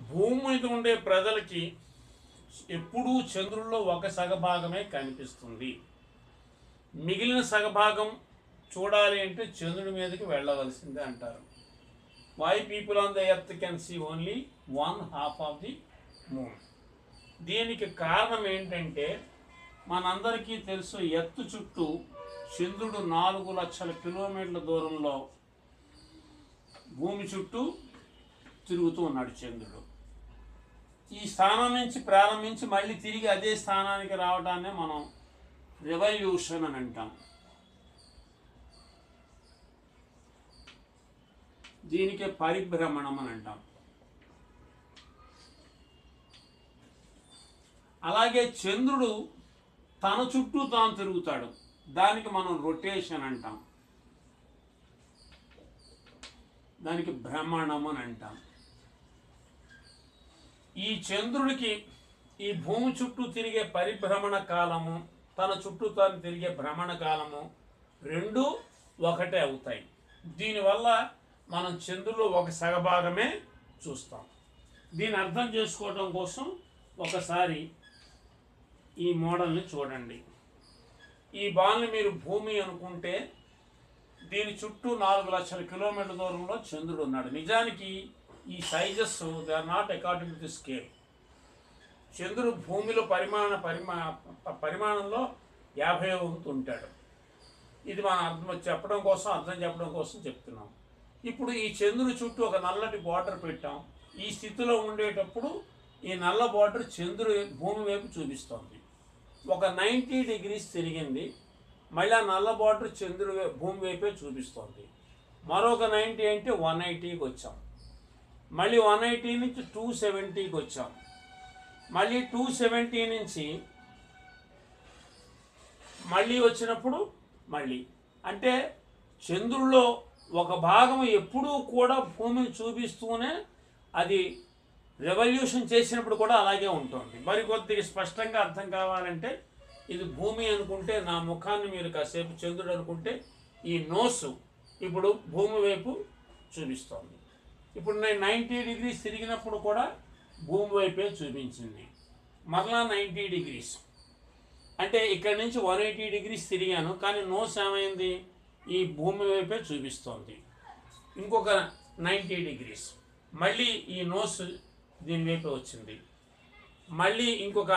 భూమి మీద ఉండే ప్రజలకి ఎప్పుడూ చంద్రుల్లో ఒక సగభాగమే కనిపిస్తుంది మిగిలిన సగభాగం చూడాలి అంటే చంద్రుడి మీదకి వెళ్ళవలసిందే అంటారు why people on the earth can see only one half of the moon దీనికి కారణం ఏంటంటే మనందరికీ తెలుసు ఎత్తు చుట్టూ చంద్రుడు నాలుగు లక్షల కిలోమీటర్ల దూరంలో భూమి చుట్టూ తిరుగుతూ ఉన్నాడు చంద్రుడు ఈ స్థానం నుంచి ప్రారంభించి మళ్ళీ తిరిగి అదే స్థానానికి రావడాన్ని మనం రెవల్యూషన్ అని అంటాం దీనికి పరిభ్రమణం అని అంటాం అలాగే చంద్రుడు తన చుట్టూ తాను తిరుగుతాడు దానికి మనం రొటేషన్ అంటాం దానికి భ్రమణం అని అంటాం ఈ చంద్రుడికి ఈ భూమి చుట్టూ తిరిగే పరిభ్రమణ కాలము తన చుట్టూ తాను తిరిగే భ్రమణ కాలము రెండు ఒకటే అవుతాయి దీనివల్ల మనం చంద్రులో ఒక సగభాగమే చూస్తాం దీని అర్థం చేసుకోవడం కోసం ఒకసారి ఈ మోడల్ని చూడండి ఈ బాల్ని మీరు భూమి అనుకుంటే దీని చుట్టూ నాలుగు లక్షల కిలోమీటర్ల దూరంలో చంద్రుడు ఉన్నాడు నిజానికి ఈ sizes they are not according to the scale చంద్రుడు భూమిలో పరిమాణ పరిమా పరిమాణంలో యాభై ఒకటి ఉంటాడు ఇది మనం అర్థం చెప్పడం కోసం అర్థం చెప్పడం కోసం చెప్తున్నాం ఇప్పుడు ఈ చంద్రుడి చుట్టూ ఒక నల్లటి బార్డర్ పెట్టాం ఈ స్థితిలో ఉండేటప్పుడు ఈ నల్ల బార్డర్ చంద్రుడి భూమి వైపు చూపిస్తోంది ఒక నైంటీ డిగ్రీస్ తిరిగింది మళ్ళీ ఆ నల్ల బార్డర్ చంద్రుడి వై- భూమి వైపే చూపిస్తోంది మరొక నైంటీ అంటే వన్ ఎయిటీకి వచ్చాం మళ్ళీ వన్ ఎయిటీ నుంచి టూ సెవెంటీకి వచ్చాం మళ్ళీ టూ సెవెంటీ నుంచి మళ్ళీ వచ్చినప్పుడు మళ్ళీ అంటే చంద్రుల్లో ఒక భాగం ఎప్పుడూ కూడా భూమిని చూపిస్తూనే అది రెవల్యూషన్ చేసినప్పుడు కూడా అలాగే ఉంటుంది మరి కొద్దిగా స్పష్టంగా అర్థం కావాలంటే ఇది భూమి అనుకుంటే నా ముఖాన్ని మీరు కాసేపు చంద్రుడు అనుకుంటే ఈ నోసు ఇప్పుడు భూమి వైపు చూపిస్తోంది ఇప్పుడు నేను నైంటీ డిగ్రీస్ తిరిగినప్పుడు కూడా భూమి వైపే చూపించింది మరలా నైంటీ డిగ్రీస్ అంటే ఇక్కడ నుంచి వన్ ఎయిటీ డిగ్రీస్ తిరిగాను కానీ నోస్ ఏమైంది ఈ భూమి వైపే చూపిస్తోంది ఇంకొక నైంటీ డిగ్రీస్ మళ్ళీ ఈ నోస్ దీని వైపే వచ్చింది మళ్ళీ ఇంకొక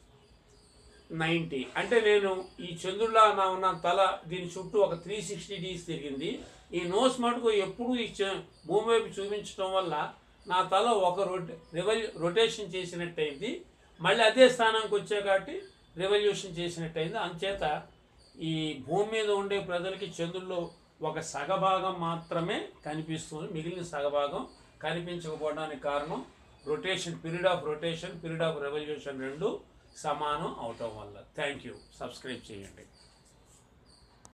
నైంటీ అంటే నేను ఈ చంద్రులా నా ఉన్న తల దీని చుట్టూ ఒక త్రీ సిక్స్టీ డిగ్రీస్ తిరిగింది ఈ నోస్ మటుకు ఎప్పుడు ఈ చ- భూమి వైపు చూపించడం వల్ల నా తల ఒక రొటే రివల్యూ రొటేషన్ చేసినట్టయింది మళ్ళీ అదే స్థానానికి వచ్చే కాబట్టి రెవల్యూషన్ చేసినట్టయింది అంచేత ఈ భూమి మీద ఉండే ప్రజలకి చంద్రుల్లో ఒక సగభాగం మాత్రమే కనిపిస్తుంది మిగిలిన సగభాగం కనిపించకపోవడానికి కారణం rotation period of rotation period of revolution రెండు సమానం అవటం వల్ల థ్యాంక్ యూ సబ్స్క్రైబ్ చేయండి